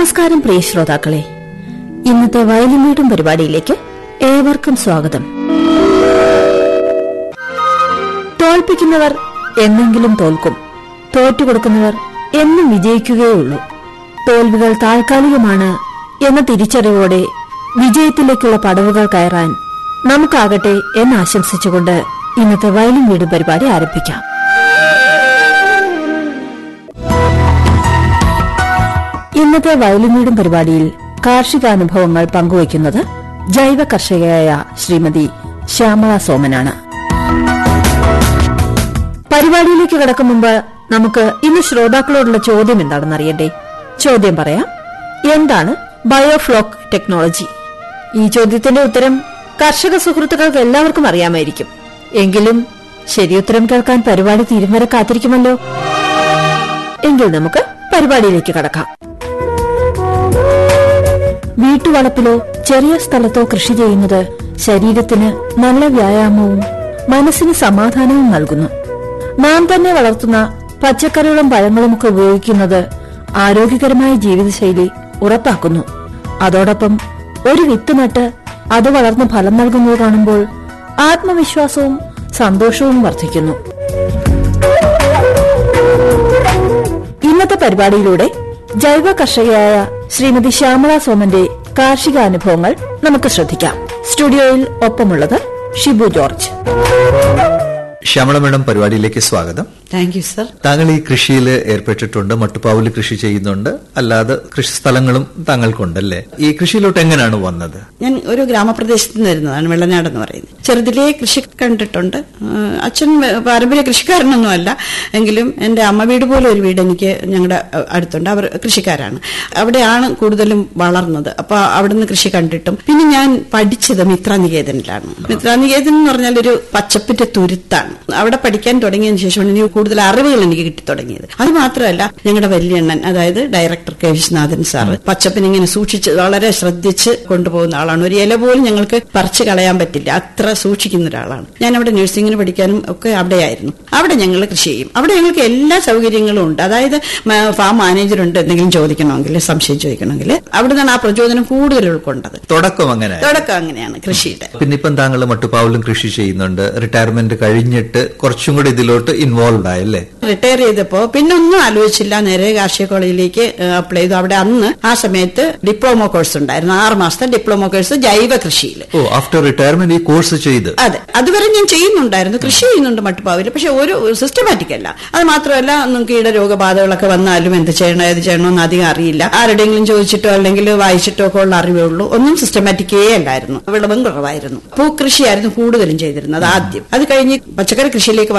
നമസ്കാരം പ്രിയ ശ്രോതാക്കളെ ഇന്നത്തെ വയലിൻ വീടും പരിപാടിയിലേക്ക് ഏവർക്കും സ്വാഗതം തോൽപ്പിക്കുന്നവർ എന്നെങ്കിലും തോൽക്കും തോറ്റുകൊടുക്കുന്നവർ എന്നും വിജയിക്കുകയുള്ളൂ തോൽവികൾ താൽക്കാലികമാണ് എന്ന തിരിച്ചറിവോടെ വിജയത്തിലേക്കുള്ള പടവുകൾ കയറാൻ നമുക്കാകട്ടെ എന്നാശംസിച്ചുകൊണ്ട് ഇന്നത്തെ വയലിൻ വീട് പരിപാടി ആരംഭിക്കാം ഇന്നത്തെ വയലിൻ വീടും പരിപാടിയിൽ കാർഷികാനുഭവങ്ങൾ പങ്കുവയ്ക്കുന്നത് ജൈവ കർഷകയായ ശ്രീമതി ശ്യാമള സോമനാണ് പരിപാടിയിലേക്ക് കടക്കും മുമ്പ് നമുക്ക് ഇന്ന് ശ്രോതാക്കളോടുള്ള ചോദ്യം എന്താണെന്ന് അറിയണ്ടേ ചോദ്യം പറയാം എന്താണ് ബയോഫ്ലോക്ക് ടെക്നോളജി ഈ ചോദ്യത്തിന്റെ ഉത്തരം കർഷക സുഹൃത്തുക്കൾക്ക് എല്ലാവർക്കും അറിയാമായിരിക്കും എങ്കിലും ശരിയുത്തരം കേൾക്കാൻ പരിപാടി തീരും വരെ കാത്തിരിക്കുമല്ലോ എങ്കിൽ നമുക്ക് പരിപാടിയിലേക്ക് കടക്കാം വീട്ടുവളപ്പിലോ ചെറിയ സ്ഥലത്തോ കൃഷി ചെയ്യുന്നത് ശരീരത്തിന് നല്ല വ്യായാമവും മനസ്സിന് സമാധാനവും നൽകുന്നു നാം തന്നെ വളർത്തുന്ന പച്ചക്കറികളും പഴങ്ങളുമൊക്കെ ഉപയോഗിക്കുന്നത് ആരോഗ്യകരമായ ജീവിതശൈലി ഉറപ്പാക്കുന്നു അതോടൊപ്പം ഒരു വിത്ത് നട്ട് അത് വളർന്ന് ഫലം നൽകുന്നത് കാണുമ്പോൾ ആത്മവിശ്വാസവും സന്തോഷവും വർദ്ധിക്കുന്നു ഇന്നത്തെ പരിപാടിയിലൂടെ ജൈവ കർഷകയായ ശ്രീമതി ശ്യാമള സോമന്റെ കാർഷിക അനുഭവങ്ങൾ നമുക്ക് ശ്രദ്ധിക്കാം സ്റ്റുഡിയോയിൽ ഒപ്പമുള്ളത് ഷിബു ജോർജ് ശ്യാമള മേഡം പരിപാടിയിലേക്ക് സ്വാഗതം താങ്ക് യു സർ താങ്കൾ ഈ കൃഷിയിൽ ഏർപ്പെട്ടിട്ടുണ്ട് മട്ടുപ്പാവിൽ കൃഷി ചെയ്യുന്നുണ്ട് അല്ലാതെ കൃഷി സ്ഥലങ്ങളും താങ്കൾക്കുണ്ടല്ലേ ഈ കൃഷിയിലോട്ട് എങ്ങനെയാണ് വന്നത് ഞാൻ ഒരു ഗ്രാമപ്രദേശത്ത് നിന്ന് വരുന്നതാണ് വെള്ളനാട് എന്ന് പറയുന്നത് ചെറുതിലേ കൃഷി കണ്ടിട്ടുണ്ട് ആ, അച്ഛൻ പാരമ്പര്യ കൃഷിക്കാരനൊന്നും അല്ല എങ്കിലും എന്റെ അമ്മ വീട് പോലെ ഒരു വീട് എനിക്ക് ഞങ്ങളുടെ അടുത്തുണ്ട് അവർ കൃഷിക്കാരാണ് അവിടെയാണ് കൂടുതലും വളർന്നത് അപ്പൊ അവിടുന്ന് കൃഷി കണ്ടിട്ടും പിന്നെ ഞാൻ പഠിച്ചത് മിത്രനികേതനിലാണ് മിത്രനികേതൻ എന്ന് പറഞ്ഞാൽ ഒരു പച്ചപ്പിന്റെ തുരുത്താണ് അവിടെ പഠിക്കാൻ തുടങ്ങിയതിന് ശേഷമാണ് എനിക്ക് കൂടുതൽ അറിവുകൾ എനിക്ക് കിട്ടി തുടങ്ങിയത് അത് മാത്രമല്ല ഞങ്ങളുടെ വല്യണ്ണൻ അതായത് ഡയറക്ടർ കെ വിശ്വനാഥൻ സാറ് പച്ചപ്പിനെ ഇങ്ങനെ സൂക്ഷിച്ച് വളരെ ശ്രദ്ധിച്ച് കൊണ്ടുപോകുന്ന ആളാണ് ഒരു ഇല പോലും ഞങ്ങൾക്ക് പറിച്ചു കളയാൻ പറ്റില്ല അത്ര സൂക്ഷിക്കുന്ന ഒരാളാണ് ഞാൻ അവിടെ നഴ്സിംഗിന് പഠിക്കാനും ഒക്കെ അവിടെയായിരുന്നു അവിടെ ഞങ്ങൾ കൃഷി ചെയ്യും അവിടെ ഞങ്ങൾക്ക് എല്ലാ സൗകര്യങ്ങളും ഉണ്ട് അതായത് മ- ഫാം മാനേജറുണ്ട് എന്തെങ്കിലും ചോദിക്കണമെങ്കിൽ സംശയം ചോദിക്കണമെങ്കിൽ അവിടെ നിന്നാണ് ആ പ്രചോദനം കൂടുതൽ ഉൾക്കൊണ്ടത് തുടക്കം അങ്ങനെ തുടക്കം അങ്ങനെയാണ് കൃഷിയുടെ പിന്നെ ഇപ്പം താങ്കൾ മട്ടുപ്പാവിലും കൃഷി ചെയ്യുന്നുണ്ട് റിട്ടയർമെന്റ് കഴിഞ്ഞിട്ട് കുറച്ചും കൂടി ഇതിലോട്ട് ഇൻവോൾവ് ആയല്ലേ റിട്ടയർ ചെയ്തപ്പോ പിന്നെ ഒന്നും ആലോചിച്ചില്ല നേരെ കാർഷിക കോളേജിലേക്ക് അപ്ലൈ ചെയ്തു അവിടെ അന്ന് ആ സമയത്ത് ഡിപ്ലോമ കോഴ്സ് ഉണ്ടായിരുന്നു ആറ് മാസത്തെ ഡിപ്ലോമ കോഴ്സ് ജൈവ കൃഷിയിൽ ഓ ആഫ്റ്റർ റിട്ടയർമെന്റ് ഈ കോഴ്സ് ചെയ്ത് അതെ അതുവരെ ഞാൻ ചെയ്യുന്നുണ്ടായിരുന്നു കൃഷി ചെയ്യുന്നുണ്ട് മട്ടുപ്പാവിൽ പക്ഷെ ഒരു സിസ്റ്റമാറ്റിക് അല്ല അത് മാത്രമല്ല നമുക്ക് ഈടെ രോഗബാധകളൊക്കെ വന്നാലും എന്ത് ചെയ്യണോ ഏത് ചെയ്യണോ എന്ന് അധികം അറിയില്ല ആരുടെയെങ്കിലും ചോദിച്ചിട്ടോ അല്ലെങ്കിൽ വായിച്ചിട്ടോ ഒക്കെ ഉള്ള അറിവേ ഉള്ളൂ ഒന്നും സിസ്റ്റമാറ്റിക്കേ അല്ലായിരുന്നു വിളവും കുറവായിരുന്നു പൂക്കൃഷിയായിരുന്നു കൂടുതലും ചെയ്തിരുന്നത് ആദ്യം അത് കഴിഞ്ഞ് പച്ചക്കറി കൃഷിയിലേക്ക്